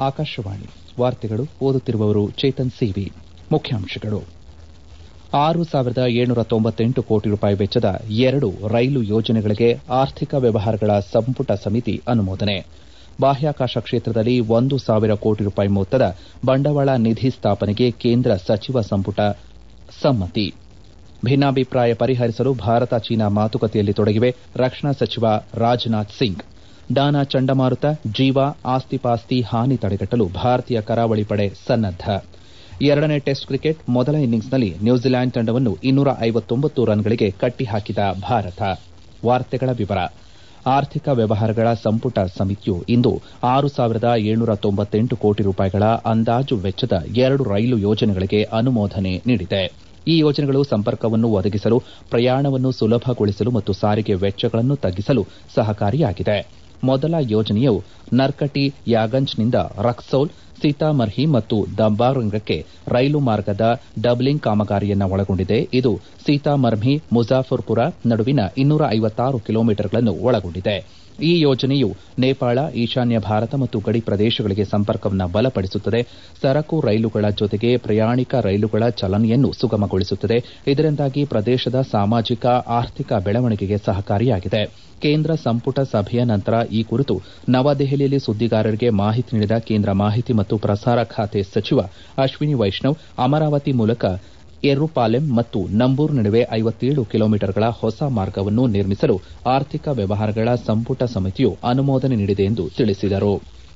ಆಕಾಶವಾಣಿ ವಾರ್ತೆಗಳು ಓದುತ್ತಿರುವವರು ಚೇತನ್ ಸಿವಿ ಮುಖ್ಯಾಂಶಗಳು ಆರು ಸಾವಿರದ ಏಳ್ನೂರ ತೊಂಬತ್ತೆಂಟು ಕೋಟಿ ರೂಪಾಯಿ ವೆಚ್ಚದ ಎರಡು ರೈಲು ಯೋಜನೆಗಳಿಗೆ ಆರ್ಥಿಕ ವ್ಯವಹಾರಗಳ ಸಂಪುಟ ಸಮಿತಿ ಅನುಮೋದನೆ ಬಾಹ್ಯಾಕಾಶ ಕ್ಷೇತ್ರದಲ್ಲಿ ಒಂದು ಸಾವಿರ ಕೋಟಿ ರೂಪಾಯಿ ಮೊತ್ತದ ಬಂಡವಾಳ ನಿಧಿ ಸ್ಥಾಪನೆಗೆ ಕೇಂದ್ರ ಸಚಿವ ಸಂಪುಟ ಸಮ್ಮತಿ ಭಿನ್ನಾಭಿಪ್ರಾಯ ಪರಿಹರಿಸಲು ಭಾರತ ಚೀನಾ ಮಾತುಕತೆಯಲ್ಲಿ ತೊಡಗಿವೆ ರಕ್ಷಣಾ ಸಚಿವ ರಾಜನಾಥ್ ಸಿಂಗ್ ಡಾನಾ ಚಂಡಮಾರುತ ಜೀವ ಆಸ್ತಿಪಾಸ್ತಿ ಹಾನಿ ತಡೆಗಟ್ಟಲು ಭಾರತೀಯ ಕರಾವಳಿ ಪಡೆ ಸನ್ನದ್ದ ಎರಡನೇ ಟೆಸ್ಟ್ ಕ್ರಿಕೆಟ್ ಮೊದಲ ಇನ್ನಿಂಗ್ಸ್ನಲ್ಲಿ ನ್ಯೂಜಿಲ್ಯಾಂಡ್ ತಂಡವನ್ನು ಇನ್ನೂರ ಐವತ್ತೊಂಬತ್ತು ರನ್ಗಳಿಗೆ ಕಟ್ಟಿಹಾಕಿದ ಭಾರತ ವಾರ್ತೆಗಳ ವಿವರ ಆರ್ಥಿಕ ವ್ಯವಹಾರಗಳ ಸಂಪುಟ ಸಮಿತಿಯು ಇಂದು ಆರು ಸಾವಿರದ ಏಳ್ನೂರ ತೊಂಬತ್ತೆಂಟು ಕೋಟಿ ರೂಪಾಯಿಗಳ ಅಂದಾಜು ವೆಚ್ಚದ ಎರಡು ರೈಲು ಯೋಜನೆಗಳಿಗೆ ಅನುಮೋದನೆ ನೀಡಿದೆ ಈ ಯೋಜನೆಗಳು ಸಂಪರ್ಕವನ್ನು ಒದಗಿಸಲು ಪ್ರಯಾಣವನ್ನು ಸುಲಭಗೊಳಿಸಲು ಮತ್ತು ಸಾರಿಗೆ ವೆಚ್ಚಗಳನ್ನು ತಗ್ಗಿಸಲು ಸಹಕಾರಿಯಾಗಿದೆ ಮೊದಲ ಯೋಜನೆಯು ನರ್ಕಟಿ ಯಾಗಂಜ್ನಿಂದ ರಕ್ಸೌಲ್ ಸೀತಾಮರ್ಹಿ ಮತ್ತು ದರ್ಬಾಂಗಕ್ಕೆ ರೈಲು ಮಾರ್ಗದ ಡಬ್ಲಿಂಗ್ ಕಾಮಗಾರಿಯನ್ನು ಒಳಗೊಂಡಿದೆ ಇದು ಸೀತಾಮರ್ಹಿ ಮುಜಾಫರ್ಪುರ ನಡುವಿನ ಇನ್ನೂರ ಐವತ್ತಾರು ಕಿಲೋಮೀಟರ್ಗಳನ್ನು ಒಳಗೊಂಡಿದೆ ಈ ಯೋಜನೆಯು ನೇಪಾಳ ಈಶಾನ್ಯ ಭಾರತ ಮತ್ತು ಗಡಿ ಪ್ರದೇಶಗಳಿಗೆ ಸಂಪರ್ಕವನ್ನು ಬಲಪಡಿಸುತ್ತದೆ ಸರಕು ರೈಲುಗಳ ಜೊತೆಗೆ ಪ್ರಯಾಣಿಕ ರೈಲುಗಳ ಚಲನೆಯನ್ನು ಸುಗಮಗೊಳಿಸುತ್ತದೆ ಇದರಿಂದಾಗಿ ಪ್ರದೇಶದ ಸಾಮಾಜಿಕ ಆರ್ಥಿಕ ಬೆಳವಣಿಗೆಗೆ ಸಹಕಾರಿಯಾಗಿದೆ ಕೇಂದ್ರ ಸಂಪುಟ ಸಭೆಯ ನಂತರ ಈ ಕುರಿತು ನವದೆಹಲಿಯಲ್ಲಿ ಸುದ್ದಿಗಾರರಿಗೆ ಮಾಹಿತಿ ನೀಡಿದ ಕೇಂದ್ರ ಮಾಹಿತಿ ಮತ್ತು ಪ್ರಸಾರ ಖಾತೆ ಸಚಿವ ಅಶ್ವಿನಿ ವೈಷ್ಣವ್ ಅಮರಾವತಿ ಮೂಲಕ ಎರ್ರುಪಾಲೆಂ ಮತ್ತು ನಂಬೂರ್ ನಡುವೆ ಐವತ್ತೇಳು ಕಿಲೋಮೀಟರ್ಗಳ ಹೊಸ ಮಾರ್ಗವನ್ನು ನಿರ್ಮಿಸಲು ಆರ್ಥಿಕ ವ್ಯವಹಾರಗಳ ಸಂಪುಟ ಸಮಿತಿಯು ಅನುಮೋದನೆ ನೀಡಿದೆ ಎಂದು ತಿಳಿಸಿದರು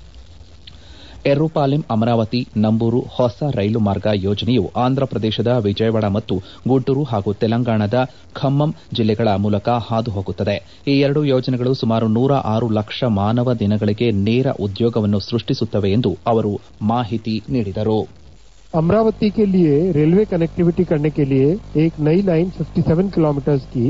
ಎರ್ರುಪಾಲೆಂ ಅಮರಾವತಿ ನಂಬೂರು ಹೊಸ ರೈಲು ಮಾರ್ಗ ಯೋಜನೆಯು ಆಂಧ್ರಪ್ರದೇಶದ ವಿಜಯವಾಡ ಮತ್ತು ಗುಂಟೂರು ಹಾಗೂ ತೆಲಂಗಾಣದ ಖಮ್ಮಂ ಜಿಲ್ಲೆಗಳ ಮೂಲಕ ಹಾದು ಹೋಗುತ್ತದೆ ಈ ಎರಡು ಯೋಜನೆಗಳು ಸುಮಾರು ನೂರ ಆರು ಲಕ್ಷ ಮಾನವ ದಿನಗಳಿಗೆ ನೇರ ಉದ್ಯೋಗವನ್ನು ಸೃಷ್ಟಿಸುತ್ತವೆ ಎಂದು ಅವರು ಮಾಹಿತಿ ನೀಡಿದರು अमरावती के लिए रेलवे कनेक्टिविटी करने के लिए एक नई लाइन 57 किलोमीटर की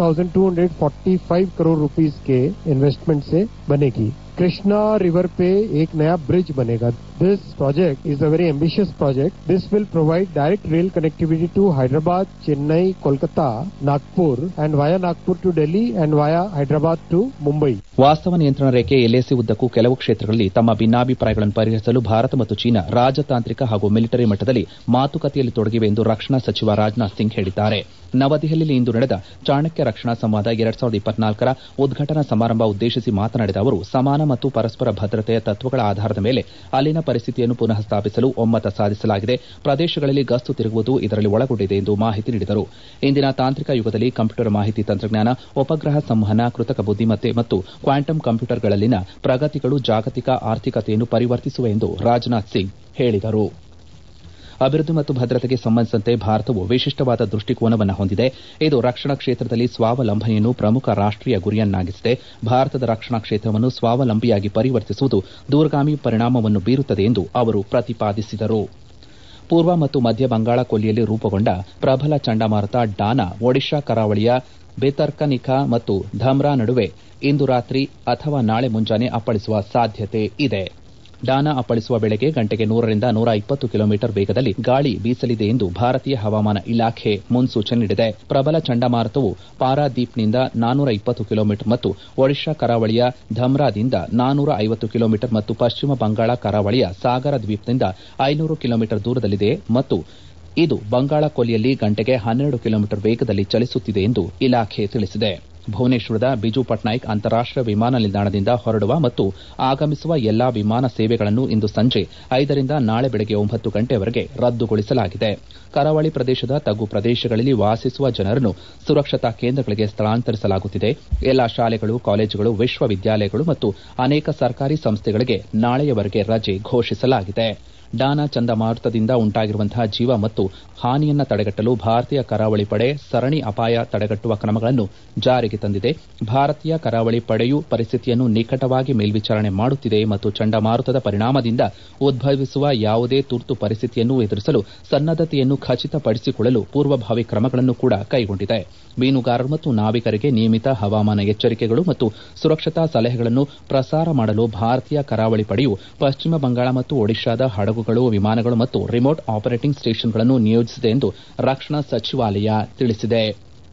2,245 करोड़ रुपीस के इन्वेस्टमेंट से बनेगी कृष्णा रिवर पे एक नया ब्रिज बनेगा this project is a very ambitious project this will provide direct rail connectivity to Hyderabad Chennai Kolkata Nagpur and via Nagpur to Delhi and via Hyderabad to Mumbai ವಾಸ್ತವ ನಿಯಂತ್ರಣ ರೇಖೆ ಎಲ್ಎಸಿ ಉದ್ದಕ್ಕೂ ಕೆಲವು ಕ್ಷೇತ್ರಗಳಲ್ಲಿ ತಮ್ಮ ಭಿನ್ನಾಭಿಪ್ರಾಯಗಳನ್ನು ಪರಿಹರಿಸಲು ಭಾರತ ಮತ್ತು ಚೀನಾ ರಾಜತಾಂತ್ರಿಕ ಹಾಗೂ ಮಿಲಿಟರಿ ಮಟ್ಟದಲ್ಲಿ ಮಾತುಕತೆಯಲ್ಲಿ ತೊಡಗಿವೆ ಎಂದು ರಕ್ಷಣಾ ಸಚಿವ ರಾಜನಾಥ್ ಸಿಂಗ್ ಹೇಳಿದ್ದಾರೆ ನವದೆಹಲಿಯಲ್ಲಿ ಇಂದು ನಡೆದ ಚಾಣಕ್ಯ ರಕ್ಷಣಾ ಸಂವಾದ ಎರಡ್ ಸಾವಿರದ ಇಪ್ಪತ್ನಾಲ್ಕರ ಉದ್ಘಾಟನಾ ಸಮಾರಂಭ ಉದ್ದೇಶಿಸಿ ಮಾತನಾಡಿದ ಅವರು ಸಮಾನ ಮತ್ತು ಪರಸ್ಪರ ಭದ್ರತೆಯ ತತ್ವಗಳ ಆಧಾರದ ಮೇಲೆ ಅಲ್ಲಿನ ಪರಿಸ್ಥಿತಿಯನ್ನು ಪುನಃ ಸ್ಥಾಪಿಸಲು ಒಮ್ಮತ ಸಾಧಿಸಲಾಗಿದೆ ಪ್ರದೇಶಗಳಲ್ಲಿ ಗಸ್ತು ತಿರುಗುವುದು ಇದರಲ್ಲಿ ಒಳಗೊಂಡಿದೆ ಎಂದು ಮಾಹಿತಿ ನೀಡಿದರು ಇಂದಿನ ತಾಂತ್ರಿಕ ಯುಗದಲ್ಲಿ ಕಂಪ್ಯೂಟರ್ ಮಾಹಿತಿ ತಂತ್ರಜ್ಞಾನ ಉಪಗ್ರಹ ಸಂವಹನ ಕೃತಕ ಬುದ್ದಿಮತ್ತೆ ಮತ್ತು ಕ್ವಾಂಟಮ್ ಕಂಪ್ಯೂಟರ್ಗಳಲ್ಲಿನ ಪ್ರಗತಿಗಳು ಜಾಗತಿಕ ಆರ್ಥಿಕತೆಯನ್ನು ಪರಿವರ್ತಿಸುವೆ ಎಂದು ರಾಜನಾಥ್ ಸಿಂಗ್ ಹೇಳಿದರು ಅಭಿವೃದ್ಧಿ ಮತ್ತು ಭದ್ರತೆಗೆ ಸಂಬಂಧಿಸಿದಂತೆ ಭಾರತವು ವಿಶಿಷ್ಟವಾದ ದೃಷ್ಟಿಕೋನವನ್ನು ಹೊಂದಿದೆ ಇದು ರಕ್ಷಣಾ ಕ್ಷೇತ್ರದಲ್ಲಿ ಸ್ವಾವಲಂಬನೆಯನ್ನು ಪ್ರಮುಖ ರಾಷ್ಟೀಯ ಗುರಿಯನ್ನಾಗಿಸಿದೆ ಭಾರತದ ರಕ್ಷಣಾ ಕ್ಷೇತ್ರವನ್ನು ಸ್ವಾವಲಂಬಿಯಾಗಿ ಪರಿವರ್ತಿಸುವುದು ದೂರಗಾಮಿ ಪರಿಣಾಮವನ್ನು ಬೀರುತ್ತದೆ ಎಂದು ಅವರು ಪ್ರತಿಪಾದಿಸಿದರು ಪೂರ್ವ ಮತ್ತು ಮಧ್ಯ ಬಂಗಾಳ ಕೊಲ್ಲಿಯಲ್ಲಿ ರೂಪುಗೊಂಡ ಪ್ರಬಲ ಚಂಡಮಾರುತ ಡಾನಾ ಒಡಿಶಾ ಕರಾವಳಿಯ ಬೇತರ್ಕನಿಕಾ ಮತ್ತು ಧಮ್ರಾ ನಡುವೆ ಇಂದು ರಾತ್ರಿ ಅಥವಾ ನಾಳೆ ಮುಂಜಾನೆ ಅಪ್ಪಳಿಸುವ ಸಾಧ್ಯತೆ ಇದೆ ಡಾನಾ ಅಪ್ಪಳಿಸುವ ವೇಳೆಗೆ ಗಂಟೆಗೆ ನೂರರಿಂದ ನೂರ ಇಪ್ಪತ್ತು ಕಿಲೋಮೀಟರ್ ವೇಗದಲ್ಲಿ ಗಾಳಿ ಬೀಸಲಿದೆ ಎಂದು ಭಾರತೀಯ ಹವಾಮಾನ ಇಲಾಖೆ ಮುನ್ಸೂಚನೆ ನೀಡಿದೆ ಪ್ರಬಲ ಚಂಡಮಾರುತವು ಪಾರಾದೀಪ್ನಿಂದ ನಾನೂರ ಇಪ್ಪತ್ತು ಕಿಲೋಮೀಟರ್ ಮತ್ತು ಒಡಿಶಾ ಕರಾವಳಿಯ ಧಮ್ರಾದಿಂದ ನಾನೂರ ಐವತ್ತು ಕಿಲೋಮೀಟರ್ ಮತ್ತು ಪಶ್ಚಿಮ ಬಂಗಾಳ ಕರಾವಳಿಯ ಸಾಗರ ದ್ವೀಪದಿಂದ ಐನೂರು ಕಿಲೋಮೀಟರ್ ದೂರದಲ್ಲಿದೆ ಮತ್ತು ಇದು ಬಂಗಾಳ ಕೊಲ್ಲಿಯಲ್ಲಿ ಗಂಟೆಗೆ ಹನ್ನೆರಡು ಕಿಲೋಮೀಟರ್ ವೇಗದಲ್ಲಿ ಚಲಿಸುತ್ತಿದೆ ಎಂದು ಇಲಾಖೆ ತಿಳಿಸಿದೆ ಭುವನೇಶ್ವರದ ಬಿಜು ಪಟ್ನಾಯಕ್ ಅಂತಾರಾಷ್ಟೀಯ ವಿಮಾನ ನಿಲ್ದಾಣದಿಂದ ಹೊರಡುವ ಮತ್ತು ಆಗಮಿಸುವ ಎಲ್ಲಾ ವಿಮಾನ ಸೇವೆಗಳನ್ನು ಇಂದು ಸಂಜೆ ಐದರಿಂದ ನಾಳೆ ಬೆಳಗ್ಗೆ ಒಂಬತ್ತು ಗಂಟೆಯವರೆಗೆ ರದ್ದುಗೊಳಿಸಲಾಗಿದೆ ಕರಾವಳಿ ಪ್ರದೇಶದ ತಗ್ಗು ಪ್ರದೇಶಗಳಲ್ಲಿ ವಾಸಿಸುವ ಜನರನ್ನು ಸುರಕ್ಷತಾ ಕೇಂದ್ರಗಳಿಗೆ ಸ್ಥಳಾಂತರಿಸಲಾಗುತ್ತಿದೆ ಎಲ್ಲಾ ಶಾಲೆಗಳು ಕಾಲೇಜುಗಳು ವಿಶ್ವವಿದ್ಯಾಲಯಗಳು ಮತ್ತು ಅನೇಕ ಸರ್ಕಾರಿ ಸಂಸ್ಥೆಗಳಿಗೆ ನಾಳೆಯವರೆಗೆ ರಜೆ ಘೋಷಿಸಲಾಗಿದೆ ಡಾನಾ ಚಂಡಮಾರುತದಿಂದ ಉಂಟಾಗಿರುವಂತಹ ಜೀವ ಮತ್ತು ಹಾನಿಯನ್ನು ತಡೆಗಟ್ಟಲು ಭಾರತೀಯ ಕರಾವಳಿ ಪಡೆ ಸರಣಿ ಅಪಾಯ ತಡೆಗಟ್ಟುವ ಕ್ರಮಗಳನ್ನು ಜಾರಿಗೆ ತಂದಿದೆ ಭಾರತೀಯ ಕರಾವಳಿ ಪಡೆಯು ಪರಿಸ್ಥಿತಿಯನ್ನು ನಿಕಟವಾಗಿ ಮೇಲ್ವಿಚಾರಣೆ ಮಾಡುತ್ತಿದೆ ಮತ್ತು ಚಂಡಮಾರುತದ ಪರಿಣಾಮದಿಂದ ಉದ್ಭವಿಸುವ ಯಾವುದೇ ತುರ್ತು ಪರಿಸ್ಥಿತಿಯನ್ನು ಎದುರಿಸಲು ಸನ್ನದ್ದತೆಯನ್ನು ಖಚಿತಪಡಿಸಿಕೊಳ್ಳಲು ಪೂರ್ವಭಾವಿ ಕ್ರಮಗಳನ್ನು ಕೂಡ ಕೈಗೊಂಡಿದೆ ಮೀನುಗಾರರು ಮತ್ತು ನಾವಿಕರಿಗೆ ನಿಯಮಿತ ಹವಾಮಾನ ಎಚ್ಚರಿಕೆಗಳು ಮತ್ತು ಸುರಕ್ಷತಾ ಸಲಹೆಗಳನ್ನು ಪ್ರಸಾರ ಮಾಡಲು ಭಾರತೀಯ ಕರಾವಳಿ ಪಡೆಯು ಪಶ್ಚಿಮ ಬಂಗಾಳ ಮತ್ತು ಒಡಿಶಾದ ಹಡಗುಗಳು ವಿಮಾನಗಳು ಮತ್ತು ರಿಮೋಟ್ ಆಪರೇಟಿಂಗ್ ಸ್ಟೇಷನ್ಗಳನ್ನು ನಿಯೋಜಿಸಿದೆ ಎಂದು ರಕ್ಷಣಾ ಸಚಿವಾಲಯ ತಿಳಿಸಿದೆ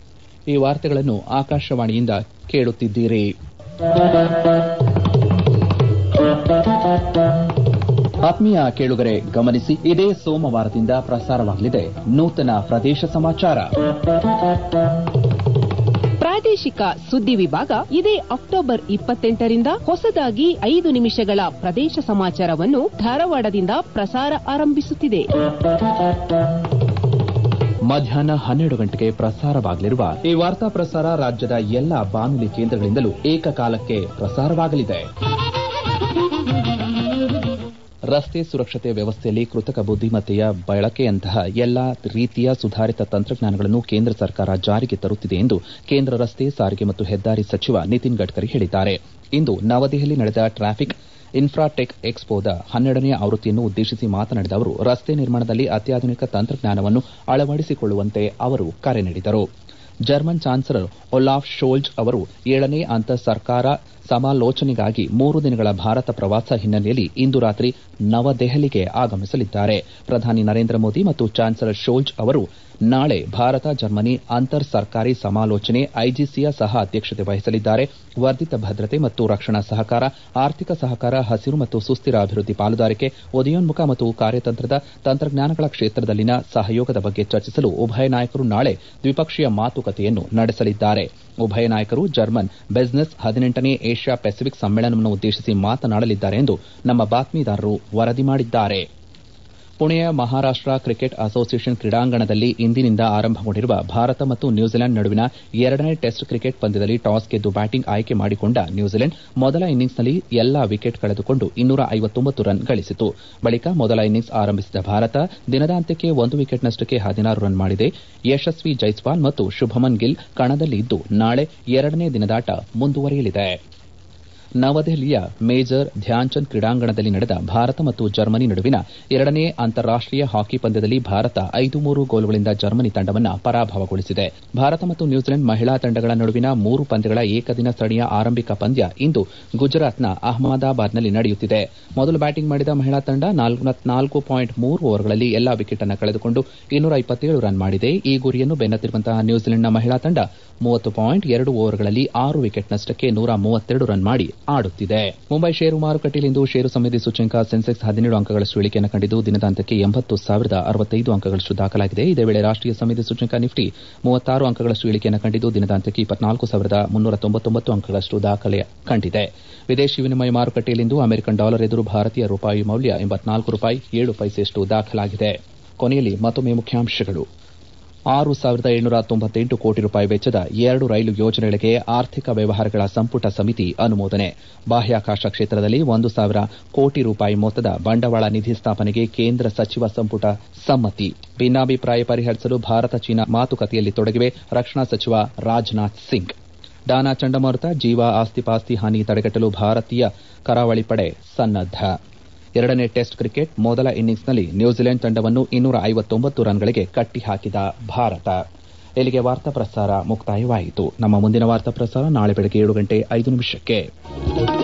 ಈ ವಾರ್ತೆಗಳನ್ನು ಆಕಾಶವಾಣಿಯಿಂದ ಕೇಳುತ್ತಿದ್ದೀರಿ ಆತ್ಮೀಯ ಕೇಳುಗರೆ ಗಮನಿಸಿ ಇದೇ ಸೋಮವಾರದಿಂದ ಪ್ರಸಾರವಾಗಲಿದೆ ನೂತನ ಪ್ರದೇಶ ಸಮಾಚಾರ ಪ್ರಾದೇಶಿಕ ಸುದ್ದಿ ವಿಭಾಗ ಇದೇ ಅಕ್ಟೋಬರ್ ಇಪ್ಪತ್ತೆಂಟರಿಂದ ಹೊಸದಾಗಿ ಐದು ನಿಮಿಷಗಳ ಪ್ರದೇಶ ಸಮಾಚಾರವನ್ನು ಧಾರವಾಡದಿಂದ ಪ್ರಸಾರ ಆರಂಭಿಸುತ್ತಿದೆ ಮಧ್ಯಾಹ್ನ ಹನ್ನೆರಡು ಗಂಟೆಗೆ ಪ್ರಸಾರವಾಗಲಿರುವ ಈ ವಾರ್ತಾ ಪ್ರಸಾರ ರಾಜ್ಯದ ಎಲ್ಲ ಬಾನುಲಿ ಕೇಂದ್ರಗಳಿಂದಲೂ ಏಕಕಾಲಕ್ಕೆ ಪ್ರಸಾರವಾಗಲಿದೆ ರಸ್ತೆ ಸುರಕ್ಷತೆ ವ್ಯವಸ್ಥೆಯಲ್ಲಿ ಕೃತಕ ಬುದ್ದಿಮತ್ತೆಯ ಬಳಕೆಯಂತಹ ಎಲ್ಲಾ ರೀತಿಯ ಸುಧಾರಿತ ತಂತ್ರಜ್ಞಾನಗಳನ್ನು ಕೇಂದ್ರ ಸರ್ಕಾರ ಜಾರಿಗೆ ತರುತ್ತಿದೆ ಎಂದು ಕೇಂದ್ರ ರಸ್ತೆ ಸಾರಿಗೆ ಮತ್ತು ಹೆದ್ದಾರಿ ಸಚಿವ ನಿತಿನ್ ಗಡ್ಕರಿ ಹೇಳಿದ್ದಾರೆ ಇಂದು ನವದೆಹಲಿ ನಡೆದ ಟ್ರಾಫಿಕ್ ಇನ್ಫ್ರಾಟೆಕ್ ಎಕ್ಸ್ಪೋದ ಹನ್ನೆರಡನೇ ಆವೃತ್ತಿಯನ್ನು ಉದ್ದೇಶಿಸಿ ಮಾತನಾಡಿದ ಅವರು ರಸ್ತೆ ನಿರ್ಮಾಣದಲ್ಲಿ ಅತ್ಯಾಧುನಿಕ ತಂತ್ರಜ್ಞಾನವನ್ನು ಅಳವಡಿಸಿಕೊಳ್ಳುವಂತೆ ಅವರು ಕರೆ ನೀಡಿದರು ಜರ್ಮನ್ ಚಾನ್ಸಲರ್ ಒಲಾಫ್ ಶೋಲ್ಜ್ ಅವರು ಏಳನೇ ಅಂತರ್ ಸರ್ಕಾರ ಸಮಾಲೋಚನೆಗಾಗಿ ಮೂರು ದಿನಗಳ ಭಾರತ ಪ್ರವಾಸ ಹಿನ್ನೆಲೆಯಲ್ಲಿ ಇಂದು ರಾತ್ರಿ ನವದೆಹಲಿಗೆ ಆಗಮಿಸಲಿದ್ದಾರೆ ಪ್ರಧಾನಿ ನರೇಂದ್ರ ಮೋದಿ ಮತ್ತು ಚಾನ್ಸಲರ್ ಶೋಲ್ಜ್ ಅವರು ನಾಳೆ ಭಾರತ ಜರ್ಮನಿ ಅಂತರ್ ಸರ್ಕಾರಿ ಸಮಾಲೋಚನೆ ಐಜಿಸಿಯ ಸಹ ಅಧ್ಯಕ್ಷತೆ ವಹಿಸಲಿದ್ದಾರೆ ವರ್ಧಿತ ಭದ್ರತೆ ಮತ್ತು ರಕ್ಷಣಾ ಸಹಕಾರ ಆರ್ಥಿಕ ಸಹಕಾರ ಹಸಿರು ಮತ್ತು ಸುಸ್ಥಿರ ಅಭಿವೃದ್ಧಿ ಪಾಲುದಾರಿಕೆ ಉದಯೋನ್ಮುಖ ಮತ್ತು ಕಾರ್ಯತಂತ್ರದ ತಂತ್ರಜ್ಞಾನಗಳ ಕ್ಷೇತ್ರದಲ್ಲಿನ ಸಹಯೋಗದ ಬಗ್ಗೆ ಚರ್ಚಿಸಲು ಉಭಯ ನಾಯಕರು ನಾಳೆ ದ್ವಿಪಕ್ಷೀಯ ಮಾತುಕತೆಯನ್ನು ನಡೆಸಲಿದ್ದಾರೆ ಉಭಯ ನಾಯಕರು ಜರ್ಮನ್ ಬಿಸಿನೆಸ್ ಹದಿನೆಂಟನೇ ಏಷ್ಯಾ ಪೆಸಿಫಿಕ್ ಸಮ್ಮೇಳನವನ್ನು ಉದ್ದೇಶಿಸಿ ಮಾತನಾಡಲಿದ್ದಾರೆ ಎಂದು ನಮ್ಮ ಬಾತ್ಮೀದಾರರು ವರದಿ ಮಾಡಿದ್ದಾರೆ ಪುಣೆಯ ಮಹಾರಾಷ್ಟ ಕ್ರಿಕೆಟ್ ಅಸೋಸಿಯೇಷನ್ ಕ್ರೀಡಾಂಗಣದಲ್ಲಿ ಇಂದಿನಿಂದ ಆರಂಭಗೊಂಡಿರುವ ಭಾರತ ಮತ್ತು ನ್ಯೂಜಿಲೆಂಡ್ ನಡುವಿನ ಎರಡನೇ ಟೆಸ್ಟ್ ಕ್ರಿಕೆಟ್ ಪಂದ್ಯದಲ್ಲಿ ಟಾಸ್ ಗೆದ್ದು ಬ್ಯಾಟಿಂಗ್ ಆಯ್ಕೆ ಮಾಡಿಕೊಂಡ ನ್ಯೂಜಿಲೆಂಡ್ ಮೊದಲ ಇನ್ನಿಂಗ್ಸ್ನಲ್ಲಿ ಎಲ್ಲಾ ವಿಕೆಟ್ ಕಳೆದುಕೊಂಡು ಇನ್ನೂರ ಐವತ್ತೊಂಬತ್ತು ರನ್ ಗಳಿಸಿತು ಬಳಿಕ ಮೊದಲ ಇನ್ನಿಂಗ್ಸ್ ಆರಂಭಿಸಿದ ಭಾರತ ದಿನದ ಅಂತ್ಯಕ್ಕೆ ಒಂದು ವಿಕೆಟ್ ನಷ್ಟಕ್ಕೆ ಹದಿನಾರು ರನ್ ಮಾಡಿದೆ ಯಶಸ್ವಿ ಜೈಸ್ವಾಲ್ ಮತ್ತು ಶುಭಮನ್ ಗಿಲ್ ಕಣದಲ್ಲಿದ್ದು ನಾಳೆ ಎರಡನೇ ದಿನದಾಟ ಮುಂದುವರಿಯಲಿದೆ ನವದೆಹಲಿಯ ಮೇಜರ್ ಧ್ಯಾನ್ಚಂದ್ ಕ್ರೀಡಾಂಗಣದಲ್ಲಿ ನಡೆದ ಭಾರತ ಮತ್ತು ಜರ್ಮನಿ ನಡುವಿನ ಎರಡನೇ ಅಂತಾರಾಷ್ಟೀಯ ಹಾಕಿ ಪಂದ್ಯದಲ್ಲಿ ಭಾರತ ಐದು ಮೂರು ಗೋಲುಗಳಿಂದ ಜರ್ಮನಿ ತಂಡವನ್ನು ಪರಾಭವಗೊಳಿಸಿದೆ ಭಾರತ ಮತ್ತು ನ್ಯೂಜಿಲೆಂಡ್ ಮಹಿಳಾ ತಂಡಗಳ ನಡುವಿನ ಮೂರು ಪಂದ್ಯಗಳ ಏಕದಿನ ಸರಣಿಯ ಆರಂಭಿಕ ಪಂದ್ಯ ಇಂದು ಗುಜರಾತ್ನ ಅಹಮದಾಬಾದ್ನಲ್ಲಿ ನಡೆಯುತ್ತಿದೆ ಮೊದಲು ಬ್ಯಾಟಿಂಗ್ ಮಾಡಿದ ಮಹಿಳಾ ತಂಡ ನಾಲ್ಕು ಪಾಯಿಂಟ್ ಮೂರು ಓವರ್ಗಳಲ್ಲಿ ಎಲ್ಲಾ ವಿಕೆಟ್ ಅನ್ನು ಕಳೆದುಕೊಂಡು ಇನ್ನೂರ ಇಪ್ಪತ್ತೇಳು ರನ್ ಮಾಡಿದೆ ಈ ಗುರಿಯನ್ನು ಬೆನ್ನತ್ತಿರುವಂತಹ ನ್ಯೂಜಿಲೆಂಡ್ನ ಮಹಿಳಾ ತಂಡ ಮೂವತ್ತು ಪಾಯಿಂಟ್ ಎರಡು ಓವರ್ಗಳಲ್ಲಿ ಆರು ವಿಕೆಟ್ ನಷ್ಟಕ್ಕೆ ನೂರ ಮೂವತ್ತೆರಡು ರನ್ ಮಾಡಿ ಆಡುತ್ತಿದೆ ಮುಂಬೈ ಷೇರು ಮಾರುಕಟ್ಟೆಯಲ್ಲಿಂದು ಷೇರು ಸಮಿತಿ ಸೂಚ್ಯಂಕ ಸೆನ್ಸೆಕ್ಸ್ ಹದಿನೇಳು ಅಂಕಗಳಷ್ಟು ಇಳಿಕೆಯನ್ನು ಕಂಡಿದ್ದು ದಿನದ ಅಂತ್ಯಕ್ಕೆ ಎಂಬತ್ತು ಸಾವಿರದ ಅರವತ್ತೈದು ಅಂಕಗಳಷ್ಟು ದಾಖಲಾಗಿದೆ ಇದೇ ವೇಳೆ ರಾಷ್ಟೀಯ ಸಮಿತಿ ಸೂಚ್ಯಂಕ ನಿಫ್ಟಿ ಮೂವತ್ತಾರು ಅಂಕಗಳಷ್ಟು ಇಳಿಕೆಯನ್ನು ಕಂಡಿದ್ದು ದಿನದ ಅಂತ್ಯಕ್ಕೆ ಇಪ್ಪತ್ನಾಲ್ಕು ಸಾವಿರದ ಮುನ್ನೂರ ತೊಂಬತ್ತೊಂಬತ್ತು ಅಂಕಗಳಷ್ಟು ದಾಖಲೆ ಕಂಡಿದೆ ವಿದೇಶಿ ವಿನಿಮಯ ಮಾರುಕಟ್ಟೆಯಲ್ಲಿಂದು ಅಮೆರಿಕನ್ ಡಾಲರ್ ಎದುರು ಭಾರತೀಯ ರೂಪಾಯಿ ಮೌಲ್ಯ ಎಂಬತ್ನಾಲ್ಕು ರೂಪಾಯಿ ಏಳು ಪೈಸೆಯಷ್ಟು ದಾಖಲಾಗಿದೆ ಕೊನೆಯಲ್ಲಿ ಮತ್ತೊಮ್ಮೆ ಮುಖ್ಯಾಂಶಗಳು ಆರು ಸಾವಿರದ ಏಳ್ನೂರ ತೊಂಬತ್ತೆಂಟು ಕೋಟಿ ರೂಪಾಯಿ ವೆಚ್ಚದ ಎರಡು ರೈಲು ಯೋಜನೆಗಳಿಗೆ ಆರ್ಥಿಕ ವ್ಯವಹಾರಗಳ ಸಂಪುಟ ಸಮಿತಿ ಅನುಮೋದನೆ ಬಾಹ್ಯಾಕಾಶ ಕ್ಷೇತ್ರದಲ್ಲಿ ಒಂದು ಸಾವಿರ ಕೋಟಿ ರೂಪಾಯಿ ಮೊತ್ತದ ಬಂಡವಾಳ ನಿಧಿ ಸ್ಥಾಪನೆಗೆ ಕೇಂದ್ರ ಸಚಿವ ಸಂಪುಟ ಸಮ್ಮತಿ ಭಿನ್ನಾಭಿಪ್ರಾಯ ಪರಿಹರಿಸಲು ಭಾರತ ಚೀನಾ ಮಾತುಕತೆಯಲ್ಲಿ ತೊಡಗಿವೆ ರಕ್ಷಣಾ ಸಚಿವ ರಾಜನಾಥ್ ಸಿಂಗ್ ಡಾನಾ ಚಂಡಮಾರುತ ಜೀವ ಆಸ್ತಿಪಾಸ್ತಿ ಹಾನಿ ತಡೆಗಟ್ಟಲು ಭಾರತೀಯ ಕರಾವಳಿ ಪಡೆ ಸನ್ನದ್ದ ಎರಡನೇ ಟೆಸ್ಟ್ ಕ್ರಿಕೆಟ್ ಮೊದಲ ಇನ್ನಿಂಗ್ಸ್ನಲ್ಲಿ ನ್ಯೂಜಿಲೆಂಡ್ ತಂಡವನ್ನು ಇನ್ನೂರ ಐವತ್ತೊಂಬತ್ತು ರನ್ಗಳಿಗೆ ಕಟ್ಟಿಹಾಕಿದ ಭಾರತ ಇಲ್ಲಿಗೆ ವಾರ್ತಾ ಪ್ರಸಾರ ಮುಕ್ತಾಯವಾಯಿತು ನಮ್ಮ ಮುಂದಿನ ವಾರ್ತಾ ಪ್ರಸಾರ ನಾಳೆ ಬೆಳಗ್ಗೆ ಏಳು ಗಂಟೆ ಐದು ನಿಮಿಷಕ್ಕೆ